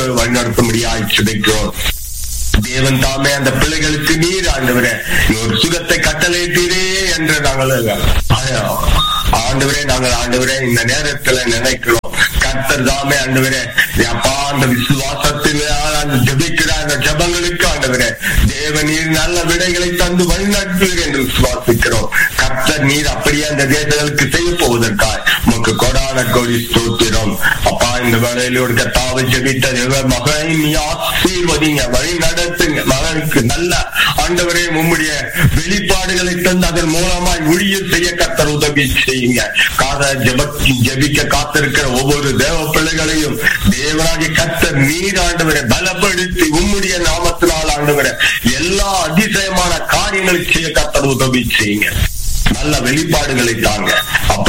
வழிநடத்தும்படியாய் சுதைக்கிறோம் தேவன் தாமே அந்த பிள்ளைகளுக்கு நீர் ஆண்டவரே ஒரு சுகத்தை கட்டளையிட்டீரே என்று நாங்கள் ஆண்டவரே நாங்கள் ஆண்டவரே இந்த நேரத்துல நினைக்கிறோம் கர்த்தர் தாமே ஆண்டவரே அப்பா அந்த விசுவாசத்தில் அந்த ஜபிக்கிற அந்த ஜபங்களுக்கு ஆண்டவரே தேவ நீர் நல்ல விடைகளை தந்து வழிநடத்துவீர் என்று விசுவாசிக்கிறோம் கர்த்தர் நீர் அப்படியே அந்த தேசங்களுக்கு செய்ய போவதற்காய் உமக்கு கொடான கோடி ஸ்தோத்திரம் அப்பா இந்த வேலையில ஒரு கத்தாவை ஜெபித்த மகனை நீ ஆசீர்வதிங்க வழி நடத்துங்க மகனுக்கு நல்ல ஆண்டவரே உம்முடைய வெளிப்பாடுகளை தந்து அதன் மூலமாய் ஊழியர் செய்ய கத்தர் உதவி செய்யுங்க காத ஜெப ஜெபிக்க காத்திருக்கிற ஒவ்வொரு தேவ பிள்ளைகளையும் தேவராகி கத்தர் நீர் ஆண்டவரை பலப்படுத்தி உம்முடைய நாமத்தினால் ஆண்டவரை எல்லா அதிசயமான காரியங்களை செய்ய கத்தர் உதவி செய்யுங்க நல்ல வெளிப்பாடுகளை தாங்க அப்படி